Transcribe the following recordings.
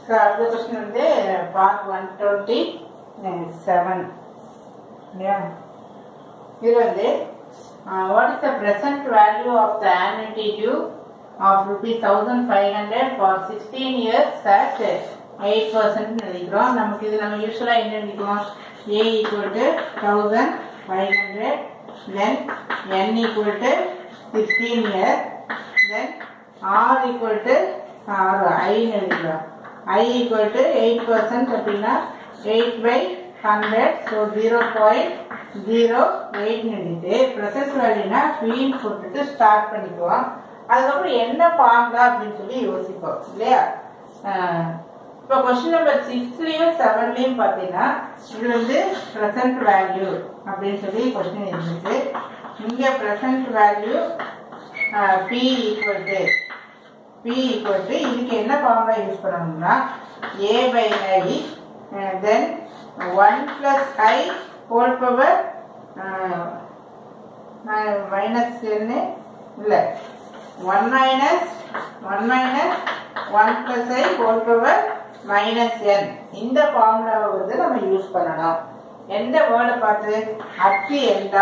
So அடுத்த question வந்து part one twenty seven இல்லையா இது வந்து what is the present value of the annuity due of rupees thousand five hundred for sixteen years at eight percent எழுதிக்கிறோம் நமக்கு இது நம்ம யூஸ்வலாக என்ன எழுதிக்குவோம் A equal to thousand five hundred then N equal to sixteen years then R equal to R ஐன்னு எழுதிக்கலாம் I equal to eight percent அப்படின்னா eight by hundred so zero point zero எயிட்னு எழுதிட்டு ப்ரெசன்ட் வேல்யூனா ஃபீன் போட்டுட்டு ஸ்டார்ட் பண்ணிக்குவோம் அதுக்கப்புறம் என்ன formula அப்படின்னு சொல்லி யோசிப்போம் இல்லையா இப்போ கொஸ்டின் நம்பர் சிக்ஸ்லேயும் செவன்லேயும் பார்த்தீங்கன்னா இது வந்து ப்ரெசன்ட் வேல்யூ அப்படின்னு சொல்லி கொஸ்டின் இருந்துச்சு இங்கே present value P equal to P equal to இதுக்கு என்ன ஃபார்முலா யூஸ் பண்ணணும்னா A by I then one plus I whole power minus என்ன இல்லை one minus one minus one plus ஐ ஹோல் பவர் மைனஸ் என் இந்த ஃபார்முலாவை வந்து நம்ம யூஸ் பண்ணணும் எந்த வேர்டை பார்த்து அட் தி எண்டா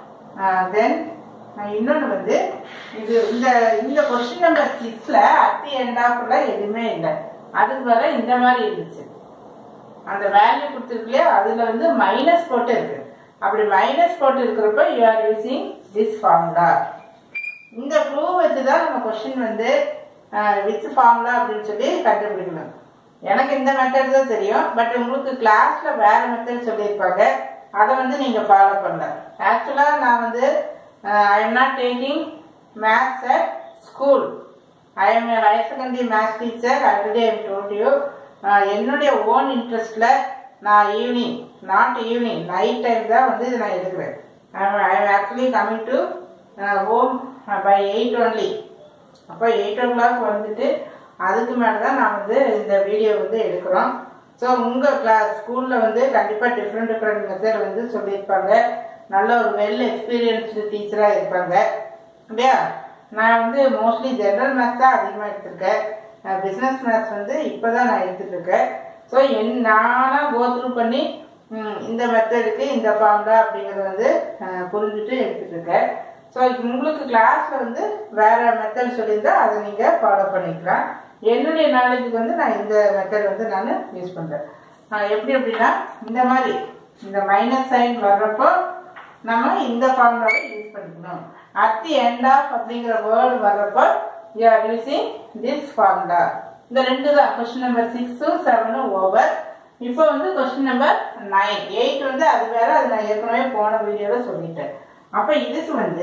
தென் இன்னொன்று வந்து இது இந்த இந்த கொஸ்டின் நம்பர் சிக்ஸில் அட் தி எண்ட் ஆஃப்ல எதுவுமே இல்லை அதுக்கு பதிலாக இந்த மாதிரி இருந்துச்சு அந்த வேல்யூ கொடுத்துருக்குலையே அதில் வந்து மைனஸ் போட்டு இருக்கு அப்படி மைனஸ் போட்டு இருக்கிறப்ப you are using this formula இந்த க்ளூ வச்சு தான் நம்ம கொஸ்டின் வந்து வித் ஃபார்முலா அப்படின்னு சொல்லி கண்டுபிடிக்கணும் எனக்கு இந்த மெத்தட் தான் தெரியும் பட் உங்களுக்கு கிளாஸ்ல வேற மெத்தட் சொல்லியிருப்பாங்க அதை வந்து நீங்க ஃபாலோ பண்ணல ஆக்சுவலா நான் வந்து I am not taking maths at school I am higher secondary maths teacher already I told you என்னுடைய ஓன் இன்ட்ரெஸ்ட்ல நான் evening not evening night time தான் வந்து இதை நான் எடுக்கிறேன் I am actually coming to home by eight only அப்போ eight o'clock வந்துட்டு அதுக்கு மேலே தான் நான் வந்து இந்த வீடியோ வந்து எடுக்கிறோம் ஸோ உங்கள் கிளாஸ் ஸ்கூலில் வந்து கண்டிப்பாக டிஃப்ரெண்ட் டிஃப்ரெண்ட் மெத்தட் வந்து சொல்லியிருப்பாங்க நல்ல ஒரு வெல் எக்ஸ்பீரியன்ஸ்டு டீச்சராக இருப்பாங்க இல்லையா நான் வந்து மோஸ்ட்லி ஜென்ரல் மேத்ஸ் தான் அதிகமாக எடுத்திருக்கேன் பிஸ்னஸ் மேத்ஸ் வந்து இப்போ தான் நான் எடுத்துட்டு இருக்கேன் ஸோ என் நானாக கோ த்ரூ பண்ணி இந்த மெத்தடுக்கு இந்த ஃபார்முலா அப்படிங்கிறத வந்து புரிஞ்சுட்டு எடுத்துட்டு இருக்கேன் ஸோ உங்களுக்கு கிளாஸில் வந்து வேற மெத்தட் சொல்லியிருந்தா அதை நீங்கள் ஃபாலோ பண்ணிக்கலாம் என்னுடைய நாலேஜுக்கு வந்து நான் இந்த மெத்தட் வந்து நான் யூஸ் பண்ணுறேன் எப்படி அப்படின்னா இந்த மாதிரி இந்த மைனஸ் சைன் வர்றப்போ நம்ம இந்த ஃபார்முலாவை யூஸ் பண்ணிக்கணும் அட் தி எண்ட் ஆஃப் அப்படிங்கிற வேர்டு வர்றப்போ you are using this formula இந்த ரெண்டு தான் கொஸ்டின் நம்பர் சிக்ஸும் செவனும் ஓவர் இப்போ வந்து கொஸ்டின் நம்பர் நைன் எயிட் வந்து அது வேற அது நான் ஏற்கனவே போன வீடியோவில் சொல்லிட்டேன் அப்போ இதுக்கு வந்து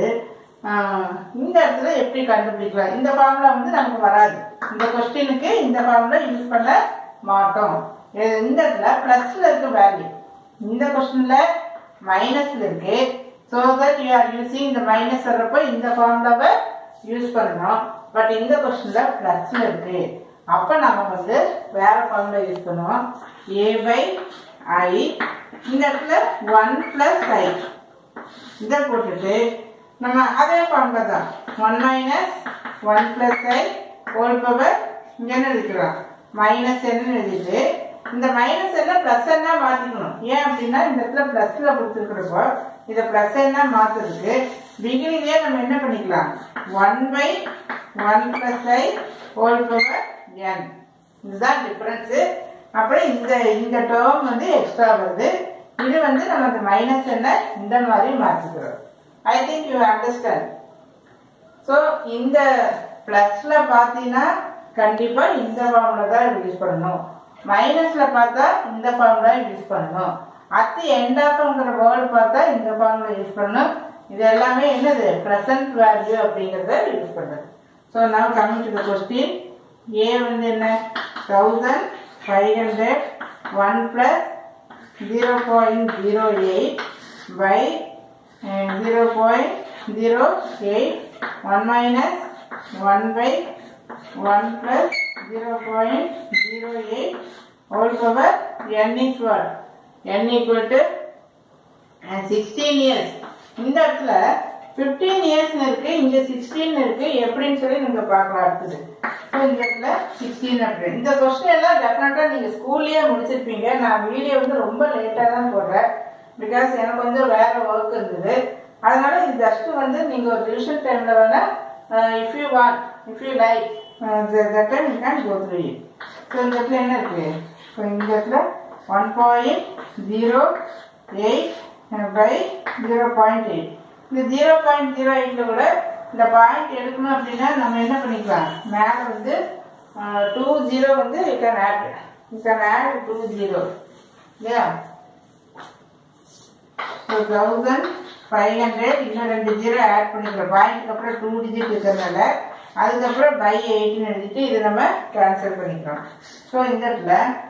இந்த இடத்துல எப்படி கண்டுபிடிக்கலாம் இந்த ஃபார்முலா வந்து நமக்கு வராது இந்த கொஸ்டினுக்கு இந்த ஃபார்முலா யூஸ் பண்ண மாட்டோம் இந்த இடத்துல பிளஸ்ல இருக்க வேல்யூ இந்த கொஸ்டின்ல மைனஸ்ல இருக்கு so that you are using இந்த மைனஸ் வர்றப்போ இந்த ஃபார்முலாவை யூஸ் பண்ணணும் பட் இந்த கொஸ்டின்ல பிளஸ்ல இருக்கு அப்ப நம்ம வந்து வேற ஃபார்முலா யூஸ் பண்ணுவோம் ஏ பை ஐ இந்த இடத்துல ஒன் பிளஸ் ஐ இதை போட்டுட்டு நம்ம அதே ஃபார்முலா தான் ஒன் மைனஸ் ஒன் பிளஸ் ஐ ஹோல் பவர் இங்கே எழுதிக்கிறோம் மைனஸ் என்ன எழுதிட்டு இந்த மைனஸ் என்ன பிளஸ் என்ன மாற்றிக்கணும் ஏன் அப்படின்னா இந்த இடத்துல பிளஸ்ல கொடுத்துருக்கிறப்போ இதை பிளஸ் என்ன மாற்றுறதுக்கு பிகினிங்லேயே நம்ம என்ன பண்ணிக்கலாம் one by one plus I whole power n இதுதான் டிஃப்ரென்ஸு அப்புறம் இந்த இந்த டேர்ம் வந்து எக்ஸ்ட்ரா வருது இது வந்து நமக்கு மைனஸ் என்ன இந்த மாதிரி மாற்றிக்கிறோம் I think you understand so இந்த ப்ளஸ்ல பார்த்தீங்கன்னா கண்டிப்பாக இந்த ஃபார்முலா தான் யூஸ் பண்ணணும் மைனஸ்ல பார்த்தா இந்த ஃபார்முலா யூஸ் பண்ணணும் அத்து எண்ட் ஆஃப்ங்கிற வேர்டு பார்த்தா இந்த ஃபார்முலா யூஸ் பண்ணணும் இது எல்லாமே என்னது ப்ரெசன்ட் வேல்யூ அப்படிங்கிறத யூஸ் பண்ணுறது ஸோ நான் coming to the question A வந்து என்ன thousand five hundred one plus zero point zero eight by zero point zero eight one minus one by one plus zero point zero eight whole power n is what n equal to sixteen years இந்த இடத்துல fifteen இயர்ஸ்னு இருக்கு இங்க sixteen இருக்கு எப்படின்னு சொல்லி நீங்க பார்க்கலாம் அடுத்தது ஸோ இந்த இடத்துல சிக்ஸ்டீன் அப்படி இந்த கொஸ்டின் எல்லாம் டெஃபினட்டா நீங்க ஸ்கூல்லயே முடிச்சிருப்பீங்க நான் வீடியோ வந்து ரொம்ப லேட்டா தான் போடுறேன் பிகாஸ் எனக்கு கொஞ்சம் வேற ஒர்க் இருந்தது அதனால இது ஜஸ்ட் வந்து நீங்க ஒரு ரிவிஷன் டைம்ல வேணா if you want if you like that time you can go through it so இந்த இடத்துல என்ன இருக்கு ஸோ இந்த இடத்துல one point zero eight by zero point eight இந்த ஜீரோ பாயிண்ட் ஜீரோ எயிட்டில் கூட இந்த பாயிண்ட் எடுக்கணும் அப்படின்னா நம்ம என்ன பண்ணிக்கலாம் மேலே வந்து டூ ஜீரோ வந்து you can add you can add two zero இல்லையா ஸோ தௌசண்ட் ஃபைவ் ஹண்ட்ரட் இன்னும் ரெண்டு ஜீரோ ஆட் பண்ணிக்கலாம் பாயிண்ட்க்கு அப்புறம் டூ டிஜிட் இருக்கிறதுனால அதுக்கப்புறம் பை எயிட்னு எழுதிட்டு இதை நம்ம கேன்சல் பண்ணிக்கிறோம் ஸோ இந்த இடத்துல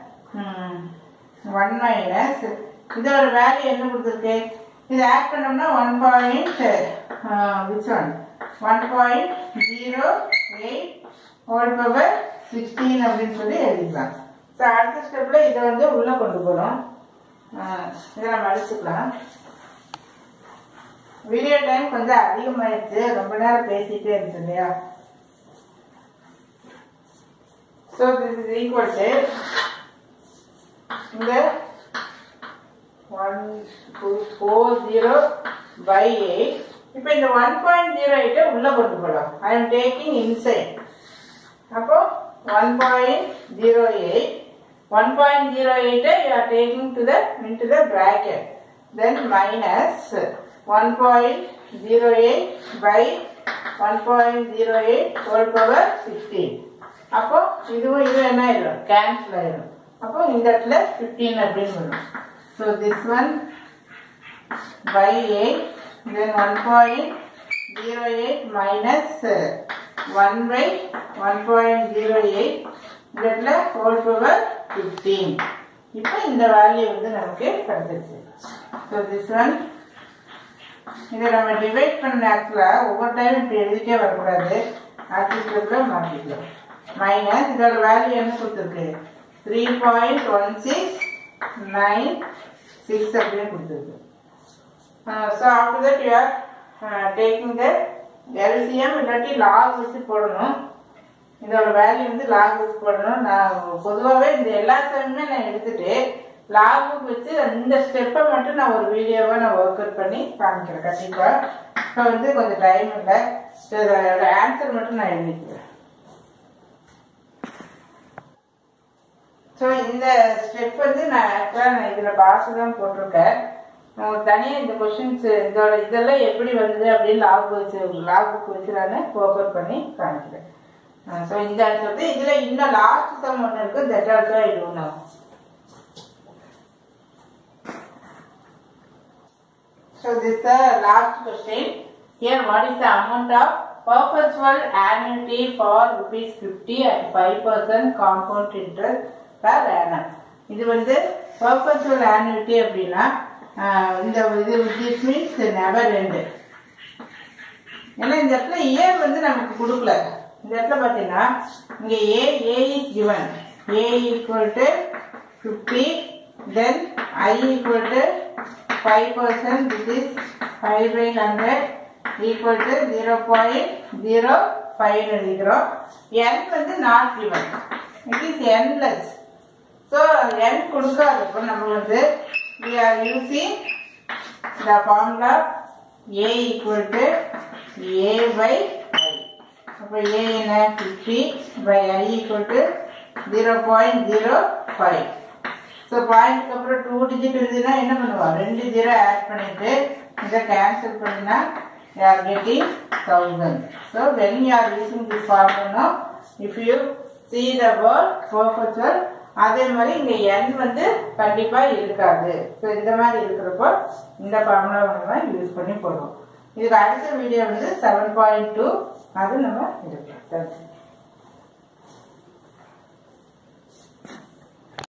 ஒன் மைனஸ் இதோட வேல்யூ என்ன கொடுத்துருக்கு இது ஆட் பண்ணோம்னா one point which one one point zero eight whole power sixteen அப்படின்னு சொல்லி எழுதிக்கலாம் ஸோ அடுத்த ஸ்டெப்பில் இதை வந்து உள்ளே கொண்டு போகிறோம் இதை நம்ம அடிச்சுக்கலாம் வீடியோ டைம் கொஞ்சம் அதிகமாயிடுச்சு ரொம்ப நேரம் பேசிட்டே இருக்கு இல்லையா so this is equal to இந்த one two four zero by eight இப்போ இந்த ஒன் பாயிண்ட் ஜீரோ எயிட்டை உள்ளே கொண்டு போகலாம் ஐ எம் டேக்கிங் இன்சைட் அப்போ one point zero eight one point zero எயிட்டை you are taking to the into the bracket then minus one point zero eight by one point zero eight whole power sixteen அப்போ இதுவும் இதுவும் என்ன ஆயிடும் cancel ஆயிடும் அப்போ இந்த இடத்துல ஃபிஃப்டீன் அப்படின்னு வரும் so this one by eight then one point zero eight minus one by one point zero eight இந்த இடத்துல ஹோல் பவர் ஃபிஃப்டீன் இப்போ இந்த வேல்யூ வந்து நமக்கு கிடைச்சிருச்சு ஸோ திஸ் ஒன் இதை நம்ம டிவைட் பண்ண ஆக்சுவலாக ஒவ்வொரு டைம் இப்படி எழுதிட்டே வரக்கூடாது ஆக்சிஸ்டத்தில் மாற்றிக்கலாம் மைனஸ் இதோட வேல்யூ என்ன கொடுத்துருக்கு three point one six nine six அப்படின்னு கொடுத்துருக்கு so after that you are taking the LCM இல்லாட்டி லாக் வச்சு போடணும் இதோட வேல்யூ வந்து லாக் வச்சு போடணும் நான் பொதுவாகவே இந்த எல்லா சமயமே நான் எடுத்துட்டு லாக் புக் வச்சு இந்த ஸ்டெப்பை மட்டும் நான் ஒரு வீடியோவை நான் ஒர்க் அவுட் பண்ணி காமிக்கிறேன் கண்டிப்பாக இப்போ வந்து கொஞ்சம் டைம் இல்லை ஸோ இதோட ஆன்சர் மட்டும் நான் எழுதிக்கிறேன் ஸோ இந்த ஸ்டெப் வந்து நான் ஆக்சுவலாக நான் இதில் பாக்ஸ் தான் போட்டிருக்கேன் உங்களுக்கு தனியாக இந்த கொஷின்ஸ் இதோட இதெல்லாம் எப்படி வந்தது அப்படின்னு லாக் வச்சு லாக் புக் வச்சு நான் ஒர்க் அவுட் பண்ணி காமிக்கிறேன் ஸோ இந்த ஆன்சர் வந்து இதில் இன்னும் லாஸ்ட் சம் ஒன்று இருக்குது that also I don't know So this is the last question. Here what is the amount of perpetual annuity for rupees 50 and 5% compound interest per annum. இது வந்து perpetual annuity அப்படின்னா ஆஹ் இந்த இது this means never end. ஏன்னா இந்த இடத்துல year வந்து நமக்கு கொடுக்கல இந்த இடத்துல பார்த்தீங்கன்னா இங்க A A is given A equal to fifty then i equal to five percent this is five by hundred equal to zero point zero five எழுதிக்கிறோம் என் வந்து not given it is endless so n கொடுக்காது இப்போ நம்ம வந்து we are using the formula a equal to a by i அப்போ a என்ன 50 by i equal to 0.05 so பாயிண்ட்க்கு அப்புறம் டூ டிஜிட் இருந்ததுன்னா என்ன பண்ணுவோம் ரெண்டு ஜீரோ ஆட் பண்ணிட்டு இதை கேன்சல் பண்ணினா you are getting thousand so when you are using this formula if you see the word perpetual அதே மாதிரி இங்கே என் வந்து கண்டிப்பாக இருக்காது ஸோ இந்த மாதிரி இருக்கிறப்போ இந்த ஃபார்முலா நம்ம யூஸ் பண்ணி போடுவோம் இதுக்கு அடுத்த வீடியோ வந்து செவன் பாயிண்ட் டூ அது நம்ம எடுக்கலாம் தேங்க்யூ